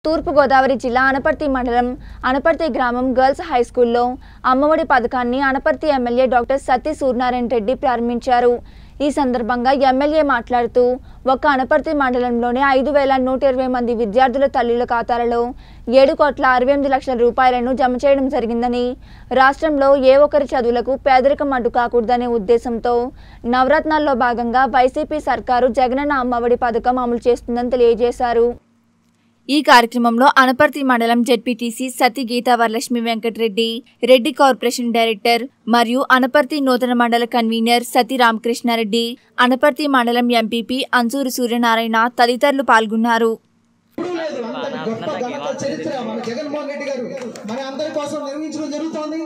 తూర్పుగోదావరి జిల్లా అనపర్తి మండలం అనపర్తి గ్రామం గర్ల్స్ హై స్కూల్లో అమ్మఒడి పథకాన్ని అనపర్తి ఎమ్మెల్యే డాక్టర్ సత్య సూర్యనారాయణ రెడ్డి ప్రారంభించారు ఈ సందర్భంగా ఎమ్మెల్యే మాట్లాడుతూ ఒక్క అనపర్తి మండలంలోనే ఐదు వేల నూట ఇరవై మంది విద్యార్థుల తల్లుల ఖాతాలలో ఏడు కోట్ల అరవై ఎనిమిది లక్షల రూపాయలను జమ చేయడం జరిగిందని రాష్ట్రంలో ఏ ఒక్కరి చదువులకు పేదరికం అడ్డు కాకూడదనే ఉద్దేశంతో నవరత్నాల్లో భాగంగా వైసీపీ సర్కారు జగనన్న అమ్మఒడి పథకం అమలు చేస్తుందని తెలియజేశారు ఈ కార్యక్రమంలో అనపర్తి మండలం ZPTC Sathi Geetha Varalakshmi Venkatareddy Reddy corporation director మరియు అనపర్తి నూతన మండల కన్వీనర్ సతి రామకృష్ణారెడ్డి అనపర్తి మండలం ఎంపీపీ అంచూరు సూర్యనారాయణ తదితరులు పాల్గొన్నారు ఎప్పుడూ లేదు అంతటి గొప్ప ఘనత చరిత్ర మన జగన్మోహన్ రెడ్డి గారు మన అందరి కోసం నిర్మించడం జరుగుతోంది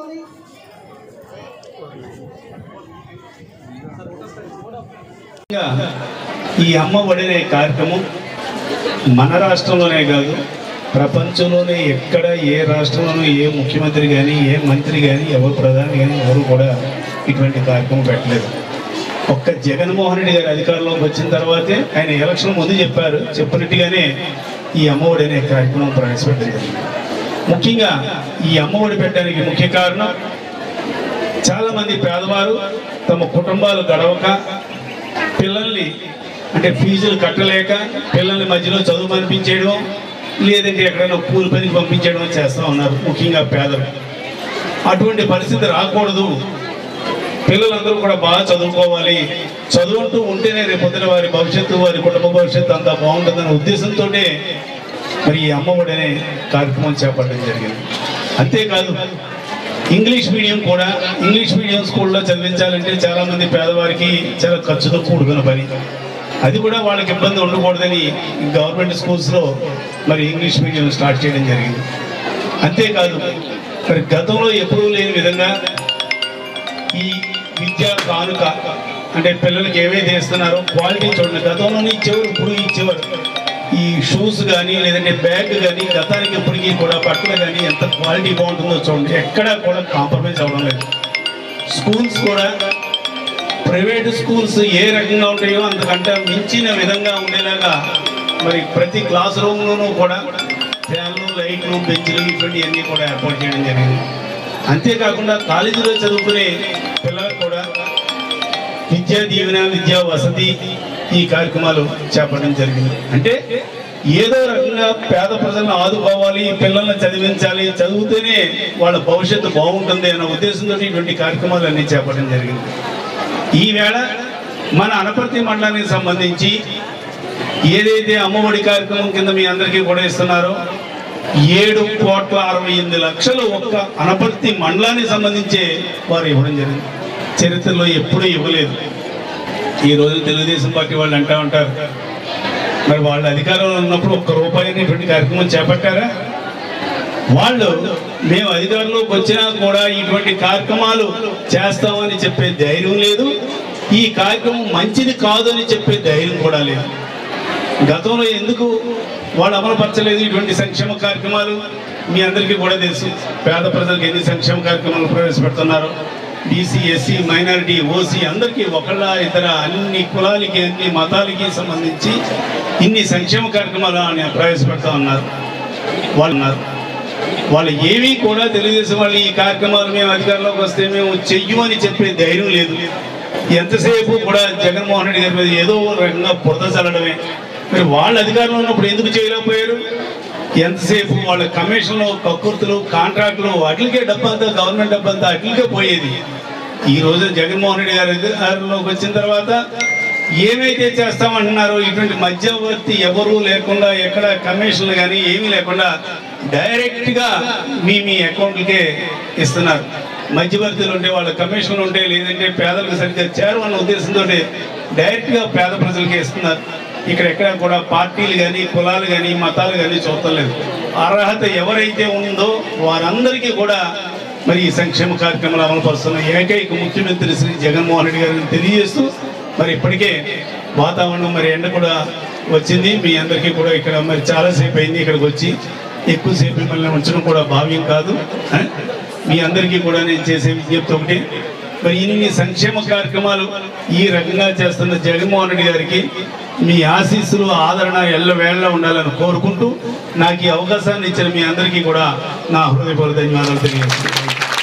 ఈ అమ్మ ఒడినే కార్యక్రమం మన రాష్ట్రంలోనే కాదు ప్రపంచంలోనే ఎక్కడ ఏ రాష్ట్రంలోనూ ఏ ముఖ్యమంత్రి కానీ ఏ మంత్రి కానీ ఎవరు ప్రధాని కానీ ఎవరు కూడా ఇటువంటి కార్యక్రమం పెట్టలేదు ఒక్క జగన్మోహన్ రెడ్డి గారు అధికారంలోకి వచ్చిన తర్వాతే ఆయన ఎలక్షన్ ముందు చెప్పారు చెప్పినట్టుగానే ఈ అమ్మఒడి అనే కార్యక్రమం ప్రవేశపెట్టడం జరిగింది ముఖ్యంగా ఈ అమ్మఒడి పెట్టడానికి ముఖ్య కారణం చాలా మంది పేదవారు తమ కుటుంబాలు గడవక పిల్లల్ని అంటే ఫీజులు కట్టలేక పిల్లల్ని మధ్యలో చదువు పంపించేయడం లేదంటే ఎక్కడైనా కూలి పనికి పంపించడం చేస్తూ ఉన్నారు ముఖ్యంగా పేదలు అటువంటి పరిస్థితి రాకూడదు పిల్లలందరూ కూడా బాగా చదువుకోవాలి చదువుంటూ ఉంటేనే రేపొద్దున వారి భవిష్యత్తు వారి కుటుంబ భవిష్యత్తు అంతా బాగుంటుందనే ఉద్దేశంతో మరి ఈ అమ్మఒడి అనే కార్యక్రమం చేపట్టడం జరిగింది అంతేకాదు ఇంగ్లీష్ మీడియం కూడా ఇంగ్లీష్ మీడియం స్కూల్లో చదివించాలంటే చాలా మంది పేదవారికి చాలా ఖర్చుతో కూడుకున్న పని అది కూడా వాళ్ళకి ఇబ్బంది ఉండకూడదని గవర్నమెంట్ స్కూల్స్లో మరి ఇంగ్లీష్ మీడియం స్టార్ట్ చేయడం జరిగింది అంతేకాదు మరి గతంలో ఎప్పుడూ లేని విధంగా ఈ విద్యా కానుక అంటే పిల్లలకి ఏవైతే ఇస్తున్నారో క్వాలిటీ చూడండి గతంలోనే ఇచ్చేవారు ఇప్పుడు ఇచ్చేవారు ఈ షూస్ కానీ లేదంటే బ్యాగ్ కానీ గతానికి ఇప్పటికీ కూడా బట్టలు కానీ ఎంత క్వాలిటీ బాగుంటుందో చూడండి ఎక్కడా కూడా కాంప్రమైజ్ అవ్వడం లేదు స్కూల్స్ కూడా ప్రైవేట్ స్కూల్స్ ఏ రకంగా ఉంటాయో అంతకంటే మించిన విధంగా ఉండేలాగా మరి ప్రతి క్లాస్ రూమ్లోనూ కూడా ఫ్యాన్లు లైట్లు బెంచ్లు ఇటువంటివన్నీ కూడా ఏర్పాటు చేయడం జరిగింది అంతేకాకుండా కాలేజీలో చదువుకునే పిల్లలకు కూడా విద్యా దీవెన విద్యా వసతి ఈ కార్యక్రమాలు చేపట్టడం జరిగింది అంటే ఏదో రకంగా పేద ప్రజలను ఆదుకోవాలి పిల్లల్ని చదివించాలి చదివితేనే వాళ్ళ భవిష్యత్తు బాగుంటుంది అనే ఉద్దేశంతో ఇటువంటి కార్యక్రమాలు అన్ని చేపట్టడం జరిగింది ఈవేళ మన అనపర్తి మండలానికి సంబంధించి ఏదైతే అమ్మఒడి కార్యక్రమం కింద మీ అందరికీ కూడా ఇస్తున్నారో ఏడు కోట్ల అరవై ఎనిమిది లక్షలు ఒక్క అనపర్తి మండలానికి సంబంధించే వారు ఇవ్వడం జరిగింది చరిత్రలో ఎప్పుడూ ఇవ్వలేదు ఈ రోజు తెలుగుదేశం పార్టీ వాళ్ళు అంటా ఉంటారు మరి వాళ్ళ అధికారంలో ఉన్నప్పుడు ఒక్క రూపాయి అనేటువంటి కార్యక్రమం చేపట్టారా వాళ్ళు మేము అధికారంలోకి వచ్చినా కూడా ఇటువంటి కార్యక్రమాలు చేస్తామని చెప్పే ధైర్యం లేదు ఈ కార్యక్రమం మంచిది కాదు అని చెప్పే ధైర్యం కూడా లేదు గతంలో ఎందుకు వాళ్ళు అమలుపరచలేదు ఇటువంటి సంక్షేమ కార్యక్రమాలు మీ అందరికీ కూడా తెలుసు పేద ప్రజలకు ఎన్ని సంక్షేమ కార్యక్రమాలు ప్రవేశపెడుతున్నారు బీసీ ఎస్సీ మైనారిటీ ఓసీ అందరికీ ఒకళ్ళ ఇతర అన్ని కులాలకి అన్ని మతాలకి సంబంధించి ఇన్ని సంక్షేమ కార్యక్రమాలు ఆయన ప్రవేశపెడతా ఉన్నారు వాళ్ళు ఉన్నారు వాళ్ళు ఏమీ కూడా తెలుగుదేశం వాళ్ళు ఈ కార్యక్రమాలు మేము అధికారంలోకి వస్తే మేము చెయ్యమని చెప్పే ధైర్యం లేదు ఎంతసేపు కూడా జగన్మోహన్ రెడ్డి గారి మీద ఏదో ఒక రకంగా బురద చల్లడమే మరి వాళ్ళ అధికారంలో ఉన్నప్పుడు ఎందుకు చేయలేకపోయారు ఎంతసేపు వాళ్ళ కమిషన్లు కక్కుర్తులు కాంట్రాక్టులు వాటికే డబ్బంతా గవర్నమెంట్ డబ్బంతా అట్లకే పోయేది ఈ రోజు జగన్మోహన్ రెడ్డి గారి అధికారంలోకి వచ్చిన తర్వాత ఏమైతే చేస్తామంటున్నారో ఇటువంటి మధ్యవర్తి ఎవరు లేకుండా ఎక్కడ కమిషన్లు కానీ ఏమీ లేకుండా డైరెక్ట్గా మీ మీ అకౌంట్లకే ఇస్తున్నారు మధ్యవర్తులు ఉంటే వాళ్ళ కమిషన్లు ఉంటే లేదంటే పేదలకు సరిగ్గా చేరవన్న ఉద్దేశంతో డైరెక్ట్గా పేద ప్రజలకే ఇస్తున్నారు ఇక్కడ ఎక్కడ కూడా పార్టీలు కానీ కులాలు కానీ మతాలు కానీ చూడలేదు అర్హత ఎవరైతే ఉందో వారందరికీ కూడా మరి ఈ సంక్షేమ కార్యక్రమాలు అమలు పరుస్తున్న ఏకైక ముఖ్యమంత్రి శ్రీ జగన్మోహన్ రెడ్డి గారిని తెలియజేస్తూ మరి ఇప్పటికే వాతావరణం మరి ఎండ కూడా వచ్చింది మీ అందరికీ కూడా ఇక్కడ మరి చాలాసేపు అయింది ఇక్కడికి వచ్చి ఎక్కువసేపు మిమ్మల్ని ఉంచడం కూడా భావ్యం కాదు ఆ? మీ అందరికీ కూడా నేను చేసే విజ్ఞప్తి ఒకటి మరి ఇన్ని సంక్షేమ కార్యక్రమాలు ఈ రకంగా చేస్తున్న జగన్మోహన్ రెడ్డి గారికి మీ ఆశీస్సులు ఆదరణ ఎల్లవేళ ఉండాలని కోరుకుంటూ నాకు ఈ అవకాశాన్ని ఇచ్చిన మీ అందరికీ కూడా నా హృదయపూర్వక ధన్యవాదాలు తెలియజేస్తున్నాను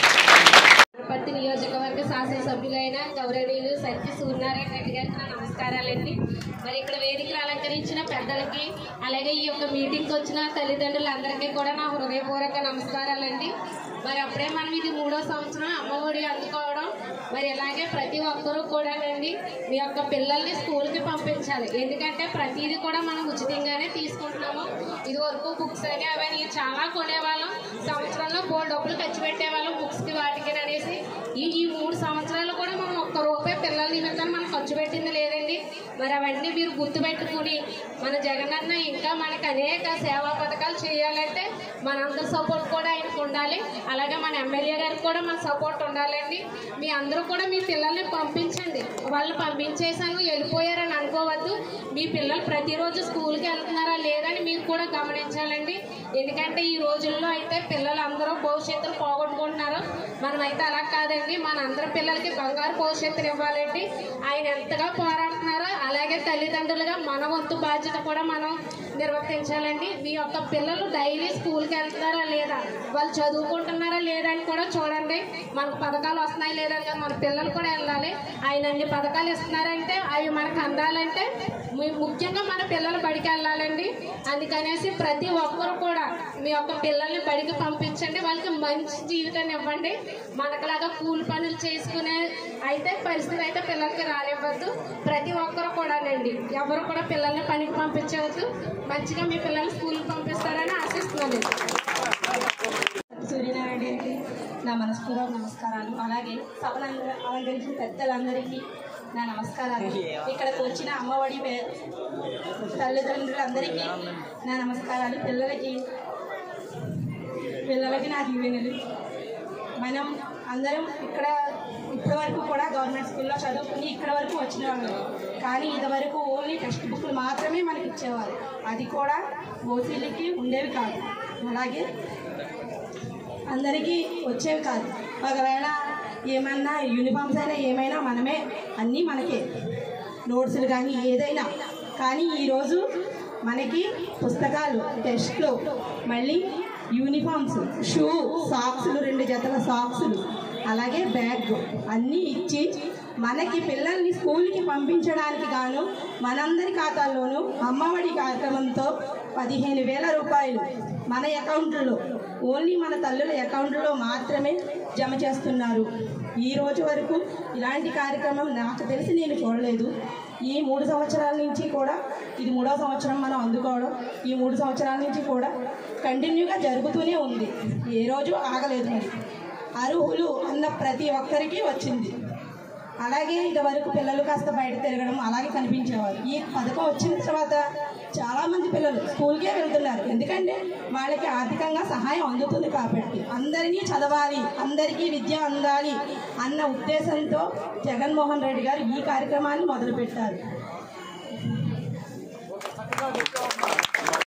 పత్తి నియోజకవర్గ శాసనసభ్యులైన గౌరవనీయులు సత్య సూర్యనారాయణ రెడ్డి గారికి నా నమస్కారాలండి మరి ఇక్కడ వేదికలు అలంకరించిన పెద్దలకి అలాగే ఈ యొక్క మీటింగ్కి వచ్చిన తల్లిదండ్రులందరికీ కూడా నా హృదయపూర్వక నమస్కారాలండి మరి అప్పుడే మనం ఇది మూడో సంవత్సరం అమ్మఒడి అందుకోవడం మరి ఇలాగే ప్రతి ఒక్కరూ కూడానండి మీ యొక్క పిల్లల్ని స్కూల్కి పంపించాలి ఎందుకంటే ప్రతిదీ కూడా మనం ఉచితంగానే తీసుకుంటున్నాము ఇది వరకు బుక్స్ అని అవన్నీ చాలా కొనేవాళ్ళం సంవత్సరంలో బోల్ డబ్బులు ఖర్చు పెట్టేవాళ్ళం బుక్స్కి వాటికి అనేసి ఈ ఈ మూడు సంవత్సరాలు కూడా మనం ఒక్క రూపాయి పిల్లల నిమిత్తం మనం ఖర్చు పెట్టింది లేదండి మరి అవన్నీ మీరు గుర్తుపెట్టుకుని మన జగనన్న ఇంకా మనకు అనేక సేవా పథకాలు చేయాలంటే మనందరి సపోర్ట్ కూడా ఆయనకు ఉండాలి అలాగే మన ఎమ్మెల్యే గారికి కూడా మన సపోర్ట్ ఉండాలండి మీ అందరూ కూడా మీ పిల్లల్ని పంపించండి వాళ్ళు పంపించేసాను వెళ్ళిపోయారని అనుకోవద్దు మీ పిల్లలు ప్రతిరోజు స్కూల్కి వెళ్తున్నారా లేదని మీరు కూడా గమనించాలండి ఎందుకంటే ఈ రోజుల్లో అయితే పిల్లలు అందరూ భవిష్యత్తును పోగొట్టుకుంటున్నారు మనమైతే అలా కాదండి మన అందరి పిల్లలకి బంగారు భవిష్యత్తుని ఇవ్వాలండి ఆయన ఎంతగా పోరాడుతున్నారో అలాగే తల్లిదండ్రులుగా మన వంతు బాధ్యత కూడా మనం నిర్వర్తించాలండి మీ యొక్క పిల్లలు డైలీ స్కూల్కి వెళ్తున్నారా లేదా వాళ్ళు చదువుకుంటున్నారా లేదా అని కూడా చూడండి మనకు పథకాలు వస్తున్నాయి లేదా కదా మన పిల్లలు కూడా వెళ్ళాలి ఆయన అన్ని పథకాలు ఇస్తున్నారంటే అవి మనకు అందాలంటే ము- ముఖ్యంగా మన పిల్లలు బడికి వెళ్ళాలండి అందుకనేసి ప్రతి ఒక్కరు కూడా మీ యొక్క పిల్లల్ని బడికి పంపించండి వాళ్ళకి మంచి జీవితాన్ని ఇవ్వండి మనకులాగా కూలి పనులు చేసుకునే అయితే పరిస్థితి అయితే పిల్లలకి రానివ్వద్దు ప్రతి ఒక్కరు కూడానండి ఎవరు కూడా పిల్లల్ని పనికి పంపించవద్దు మంచిగా మీ పిల్లల్ని స్కూల్కి పంపిస్తారని ఆశిస్తున్నాను సూర్యనారాయణ గారికి నా మనస్పూర్వక నమస్కారాలు అలాగే సభను అలంకరించిన పెద్దలందరికీ నా నమస్కారాలు ఇక్కడికి వచ్చిన అమ్మఒడి పే- తల్లిదండ్రులందరికీ నా నమస్కారాలు పిల్లలకి పిల్లలకి నా దీవెనలు మనం అందరం ఇక్కడ ఇప్పటి వరకు కూడా గవర్నమెంట్ స్కూల్లో చదువుకుని ఇక్కడ వరకు వచ్చిన వాళ్ళు కానీ ఇదివరకు ఓన్లీ టెక్స్ట్ బుక్లు మాత్రమే మనకి ఇచ్చేవారు అది కూడా ఓసీలకి ఉండేవి కాదు అలాగే అందరికీ వచ్చేవి కాదు ఒకవేళ ఏమన్నా యూనిఫామ్స్ అయినా ఏమైనా మనమే అన్నీ మనకే నోట్సులు కానీ ఏదైనా కానీ ఈరోజు మనకి పుస్తకాలు టెస్ట్లు మళ్ళీ యూనిఫామ్స్ షూ సాక్సులు రెండు జతల సాక్సులు అలాగే బ్యాగ్ అన్నీ ఇచ్చి మనకి పిల్లల్ని స్కూల్కి పంపించడానికి గాను మనందరి ఖాతాల్లోనూ అమ్మఒడి కార్యక్రమంతో పదిహేను వేల రూపాయలు మన అకౌంట్లో ఓన్లీ మన తల్లుల అకౌంట్లో మాత్రమే జమ చేస్తున్నారు ఈ రోజు వరకు ఇలాంటి కార్యక్రమం నాకు తెలిసి నేను చూడలేదు ఈ మూడు సంవత్సరాల నుంచి కూడా ఇది మూడో సంవత్సరం మనం అందుకోవడం ఈ మూడు సంవత్సరాల నుంచి కూడా కంటిన్యూగా జరుగుతూనే ఉంది ఏ రోజు ఆగలేదు మరి అర్హులు అన్న ప్రతి ఒక్కరికి వచ్చింది అలాగే ఇదివరకు పిల్లలు కాస్త బయట తిరగడం అలాగే కనిపించేవారు ఈ పథకం వచ్చిన తర్వాత చాలామంది పిల్లలు స్కూల్కే వెళ్తున్నారు ఎందుకంటే వాళ్ళకి ఆర్థికంగా సహాయం అందుతుంది కాబట్టి అందరినీ చదవాలి అందరికీ విద్య అందాలి అన్న ఉద్దేశంతో జగన్మోహన్ రెడ్డి గారు ఈ కార్యక్రమాన్ని మొదలుపెట్టారు